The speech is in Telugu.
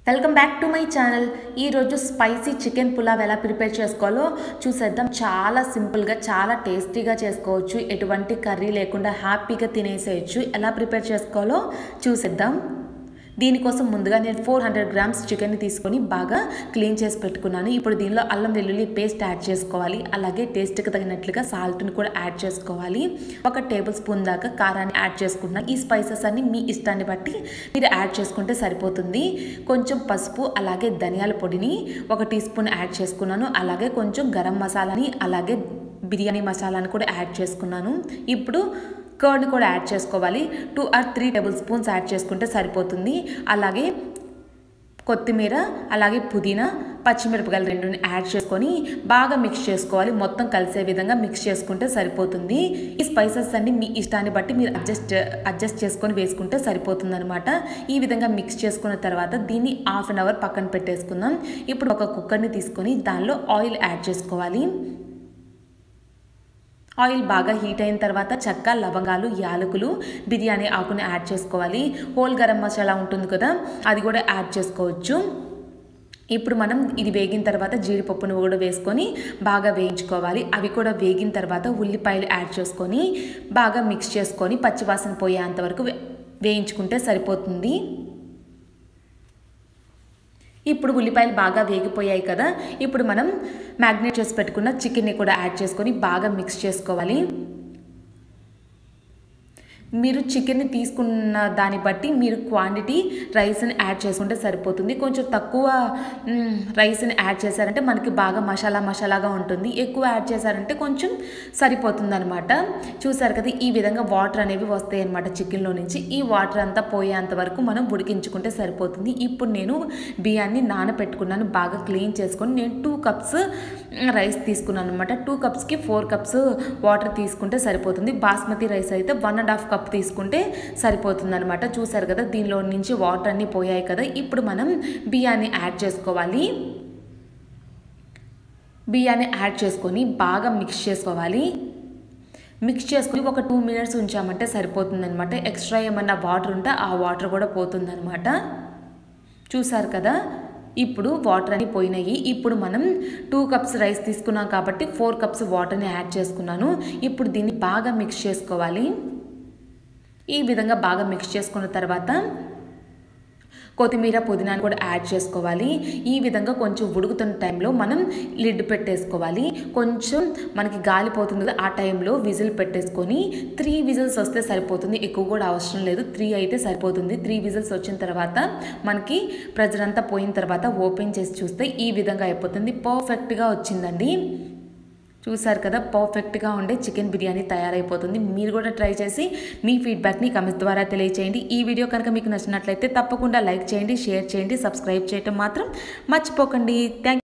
welcome back to my channel ఈరోజు స్పైసీ చికెన్ పులావ్ ఎలా ప్రిపేర్ చేసుకోవాలో చూసేద్దాం చాలా సింపుల్గా చాలా టేస్టీగా చేసుకోవచ్చు ఎటువంటి కర్రీ లేకుండా హ్యాపీగా తినేసేయచ్చు ఎలా ప్రిపేర్ చేసుకోవాలో చూసేద్దాం దీనికోసం ముందుగా నేను ఫోర్ హండ్రెడ్ గ్రామ్స్ చికెన్ని తీసుకొని బాగా క్లీన్ చేసి పెట్టుకున్నాను ఇప్పుడు దీనిలో అల్లం వెల్లుల్లి పేస్ట్ యాడ్ చేసుకోవాలి అలాగే టేస్ట్కి తగినట్లుగా సాల్ట్ని కూడా యాడ్ చేసుకోవాలి ఒక టేబుల్ స్పూన్ దాకా కారాన్ని యాడ్ చేసుకుంటున్నాను ఈ స్పైసెస్ అన్ని మీ ఇష్టాన్ని బట్టి మీరు యాడ్ చేసుకుంటే సరిపోతుంది కొంచెం పసుపు అలాగే ధనియాల పొడిని ఒక టీ స్పూన్ యాడ్ చేసుకున్నాను అలాగే కొంచెం గరం మసాలాని అలాగే బిర్యానీ మసాలాని కూడా యాడ్ చేసుకున్నాను ఇప్పుడు కర్డ్ని కూడా యాడ్ చేసుకోవాలి two or three tablespoons add చేసుకుంటే సరిపోతుంది అలాగే కొత్తిమీర అలాగే పుదీనా పచ్చిమిరపకాయలు రెండుని యాడ్ చేసుకొని బాగా మిక్స్ చేసుకోవాలి మొత్తం కలిసే విధంగా మిక్స్ చేసుకుంటే సరిపోతుంది ఈ స్పైసెస్ అన్ని మీ ఇష్టాన్ని బట్టి మీరు అడ్జస్ట్ అడ్జస్ట్ చేసుకొని వేసుకుంటే సరిపోతుంది అనమాట ఈ విధంగా మిక్స్ చేసుకున్న తర్వాత దీన్ని హాఫ్ అన్ అవర్ పక్కన పెట్టేసుకుందాం ఇప్పుడు ఒక కుక్కర్ని తీసుకొని దానిలో ఆయిల్ యాడ్ చేసుకోవాలి ఆయిల్ బాగా హీట్ అయిన తర్వాత చెక్క లవంగాలు యాలకులు బిర్యానీ ఆకుని యాడ్ చేసుకోవాలి హోల్ గరం మసాలా ఉంటుంది కదా అది కూడా యాడ్ చేసుకోవచ్చు ఇప్పుడు మనం ఇది వేగిన తర్వాత జీడిపప్పును కూడా వేసుకొని బాగా వేయించుకోవాలి అవి కూడా వేగిన తర్వాత ఉల్లిపాయలు యాడ్ చేసుకొని బాగా మిక్స్ చేసుకొని పచ్చివాసన పోయేంత వరకు వేయించుకుంటే సరిపోతుంది ఇప్పుడు ఉల్లిపాయలు బాగా వేగిపోయాయి కదా ఇప్పుడు మనం మ్యాగ్నేట్ చేసి పెట్టుకున్న చికెన్ని కూడా యాడ్ చేసుకొని బాగా మిక్స్ చేసుకోవాలి మీరు చికెన్ని తీసుకున్న దాన్ని బట్టి మీరు క్వాంటిటీ రైస్ని యాడ్ చేసుకుంటే సరిపోతుంది కొంచెం తక్కువ రైస్ని యాడ్ చేశారంటే మనకి బాగా మసాలా మసాలాగా ఉంటుంది ఎక్కువ యాడ్ చేశారంటే కొంచెం సరిపోతుంది అనమాట చూసారు కదా ఈ విధంగా వాటర్ అనేవి వస్తాయి అనమాట చికెన్లో నుంచి ఈ వాటర్ అంతా పోయేంత వరకు మనం ఉడికించుకుంటే సరిపోతుంది ఇప్పుడు నేను బియ్యాన్ని నానబెట్టుకున్నాను బాగా క్లీన్ చేసుకొని నేను టూ కప్స్ రైస్ తీసుకున్నాను అనమాట టూ కప్స్కి ఫోర్ కప్స్ వాటర్ తీసుకుంటే సరిపోతుంది బాస్మతి రైస్ అయితే వన్ అండ్ హాఫ్ కప్ తీసుకుంటే సరిపోతుంది అనమాట చూసారు కదా దీనిలో నుంచి వాటర్ అన్నీ పోయాయి కదా ఇప్పుడు మనం బియ్యాన్ని యాడ్ చేసుకోవాలి బియ్యాన్ని యాడ్ చేసుకొని బాగా మిక్స్ చేసుకోవాలి మిక్స్ చేసుకుని ఒక టూ మినిట్స్ ఉంచామంటే సరిపోతుందనమాట ఎక్స్ట్రా ఏమన్నా వాటర్ ఉంటే ఆ వాటర్ కూడా పోతుందనమాట చూసారు కదా ఇప్పుడు వాటర్ అని పోయినాయి ఇప్పుడు మనం టూ కప్స్ రైస్ తీసుకున్నాం కాబట్టి ఫోర్ కప్స్ వాటర్ని యాడ్ చేసుకున్నాను ఇప్పుడు దీన్ని బాగా మిక్స్ చేసుకోవాలి ఈ విధంగా బాగా మిక్స్ చేసుకున్న తర్వాత కొత్తిమీర పుదీనాను కూడా యాడ్ చేసుకోవాలి ఈ విధంగా కొంచెం ఉడుకుతున్న టైంలో మనం లిడ్ పెట్టేసుకోవాలి కొంచెం మనకి గాలిపోతుంది కదా ఆ టైంలో విజిల్ పెట్టేసుకొని త్రీ విజిల్స్ వస్తే సరిపోతుంది ఎక్కువ కూడా అవసరం లేదు త్రీ అయితే సరిపోతుంది త్రీ విజిల్స్ వచ్చిన తర్వాత మనకి ప్రెజర్ అంతా పోయిన తర్వాత ఓపెన్ చేసి చూస్తే ఈ విధంగా అయిపోతుంది పర్ఫెక్ట్గా వచ్చిందండి చూసారు కదా పర్ఫెక్ట్గా ఉండే చికెన్ బిర్యానీ తయారైపోతుంది మీరు కూడా ట్రై చేసి మీ ఫీడ్బ్యాక్ని కమెంట్స్ ద్వారా తెలియచేయండి ఈ వీడియో కనుక మీకు నచ్చినట్లయితే తప్పకుండా లైక్ చేయండి షేర్ చేయండి సబ్స్క్రైబ్ చేయటం మాత్రం మర్చిపోకండి థ్యాంక్